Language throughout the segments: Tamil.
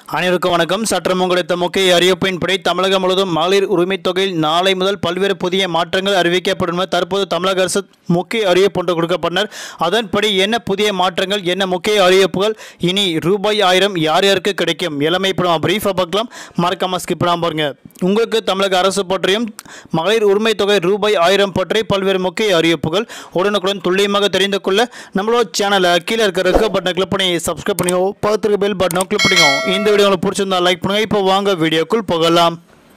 அனைவருக்கும் வணக்கம் சற்றம் கிடைத்த முக்கிய அறிவிப்பின்படி தமிழகம் முழுவதும் மகளிர் உரிமைத் தொகையில் நாளை முதல் பல்வேறு புதிய மாற்றங்கள் அறிவிக்கப்படும் என தற்போது தமிழக அரசு முக்கிய அறிவிப்பு ஒன்று கொடுக்கப்பட்டனர் அதன்படி என்ன புதிய மாற்றங்கள் என்ன முக்கிய அறிவிப்புகள் இனி ரூபாய் ஆயிரம் யார் யாருக்கு கிடைக்கும் எல்லாமே இப்போ நம்ம பிரீஃபாக பார்க்கலாம் மறக்காம ஸ்கிப் பண்ணாம பாருங்க உங்களுக்கு தமிழக அரசு பற்றியும் மகளிர் உரிமைத் தொகை ரூபாய் ஆயிரம் பற்றி பல்வேறு முக்கிய அறிவிப்புகள் உடனுக்குடன் துல்லியமாக தெரிந்து கொள்ள நம்மளோட சேனலை கீழே இருக்கிற ரெக்க பட்டனை கிளிக் பண்ணி சப்ஸ்கிரைப் பண்ணிக்கோ பக்கத்துக்கு பெல் பட்டனை கிளிக் பண்ணிக்கோ இந்த வீடியோ உங்களுக்கு பிடிச்சிருந்தா லைக் பண்ணுங்க இப்போ வாங்க வீடியோக்குள் போகலாம்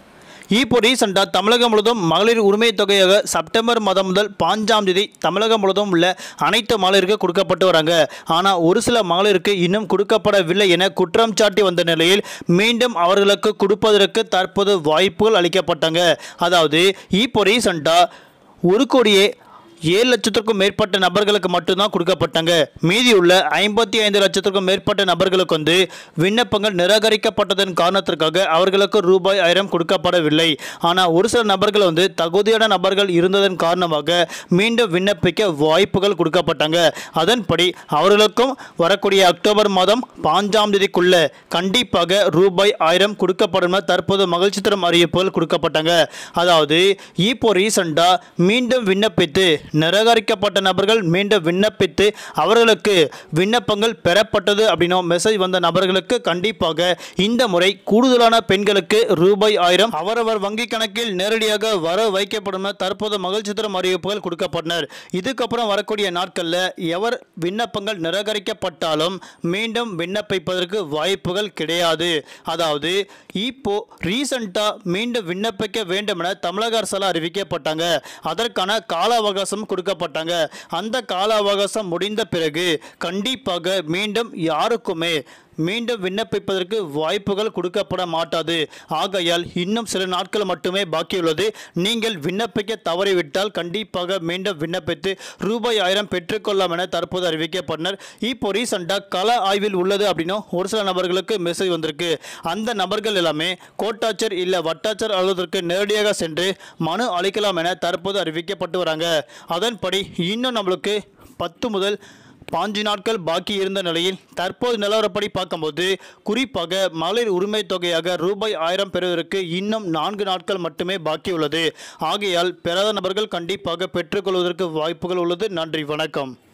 இப்போ ரீசெண்டாக தமிழகம் முழுவதும் மகளிர் உரிமை தொகையாக செப்டம்பர் மாதம் முதல் பாஞ்சாம் தேதி தமிழகம் முழுவதும் உள்ள அனைத்து மகளிருக்கு கொடுக்கப்பட்டு வராங்க ஆனால் ஒரு சில மகளிருக்கு இன்னும் கொடுக்கப்படவில்லை என குற்றம் சாட்டி வந்த நிலையில் மீண்டும் அவர்களுக்கு கொடுப்பதற்கு தற்போது வாய்ப்புகள் அளிக்கப்பட்டாங்க அதாவது இப்போ ரீசெண்டாக ஒரு கோடியே ஏழு லட்சத்திற்கும் மேற்பட்ட நபர்களுக்கு மட்டும்தான் கொடுக்கப்பட்டாங்க மீதியுள்ள ஐம்பத்தி ஐந்து லட்சத்திற்கும் மேற்பட்ட நபர்களுக்கு வந்து விண்ணப்பங்கள் நிராகரிக்கப்பட்டதன் காரணத்திற்காக அவர்களுக்கு ரூபாய் ஆயிரம் கொடுக்கப்படவில்லை ஆனால் ஒரு சில நபர்கள் வந்து தகுதியான நபர்கள் இருந்ததன் காரணமாக மீண்டும் விண்ணப்பிக்க வாய்ப்புகள் கொடுக்கப்பட்டாங்க அதன்படி அவர்களுக்கும் வரக்கூடிய அக்டோபர் மாதம் பாஞ்சாம் தேதிக்குள்ள கண்டிப்பாக ரூபாய் ஆயிரம் கொடுக்கப்படும் என தற்போது மகிழ்ச்சி தரும் அறிவிப்புகள் கொடுக்கப்பட்டாங்க அதாவது இப்போ ரீசெண்டாக மீண்டும் விண்ணப்பித்து நிராகரிக்கப்பட்ட நபர்கள் மீண்டும் விண்ணப்பித்து அவர்களுக்கு விண்ணப்பங்கள் பெறப்பட்டது அப்படின்னும் மெசேஜ் வந்த நபர்களுக்கு கண்டிப்பாக இந்த முறை கூடுதலான பெண்களுக்கு ரூபாய் ஆயிரம் அவரவர் வங்கி கணக்கில் நேரடியாக வர வைக்கப்படும் என தற்போது மகிழ்ச்சி தரும் அறிவிப்புகள் கொடுக்கப்பட்டனர் இதுக்கப்புறம் வரக்கூடிய நாட்களில் எவர் விண்ணப்பங்கள் நிராகரிக்கப்பட்டாலும் மீண்டும் விண்ணப்பிப்பதற்கு வாய்ப்புகள் கிடையாது அதாவது இப்போ ரீசண்டாக மீண்டும் விண்ணப்பிக்க வேண்டும் என தமிழக அரசால் அறிவிக்கப்பட்டாங்க அதற்கான கால அவகாசம் கொடுக்கப்பட்டாங்க அந்த கால அவகாசம் முடிந்த பிறகு கண்டிப்பாக மீண்டும் யாருக்குமே மீண்டும் விண்ணப்பிப்பதற்கு வாய்ப்புகள் கொடுக்கப்பட மாட்டாது ஆகையால் இன்னும் சில நாட்கள் மட்டுமே பாக்கியுள்ளது நீங்கள் விண்ணப்பிக்க தவறிவிட்டால் கண்டிப்பாக மீண்டும் விண்ணப்பித்து ரூபாய் ஆயிரம் பெற்றுக்கொள்ளலாம் என தற்போது அறிவிக்கப்பட்டனர் இப்போ ரீசெண்டாக கள ஆய்வில் உள்ளது அப்படின்னும் ஒரு சில நபர்களுக்கு மெசேஜ் வந்திருக்கு அந்த நபர்கள் எல்லாமே கோட்டாட்சர் இல்லை வட்டாட்சர் அலுவலகத்திற்கு நேரடியாக சென்று மனு அளிக்கலாம் என தற்போது அறிவிக்கப்பட்டு வராங்க அதன்படி இன்னும் நம்மளுக்கு பத்து முதல் பாஞ்சு நாட்கள் பாக்கி இருந்த நிலையில் தற்போது நிலவரப்படி பார்க்கும்போது குறிப்பாக மகளிர் உரிமை தொகையாக ரூபாய் ஆயிரம் பெறுவதற்கு இன்னும் நான்கு நாட்கள் மட்டுமே பாக்கி உள்ளது ஆகையால் பெறாத நபர்கள் கண்டிப்பாக பெற்றுக்கொள்வதற்கு வாய்ப்புகள் உள்ளது நன்றி வணக்கம்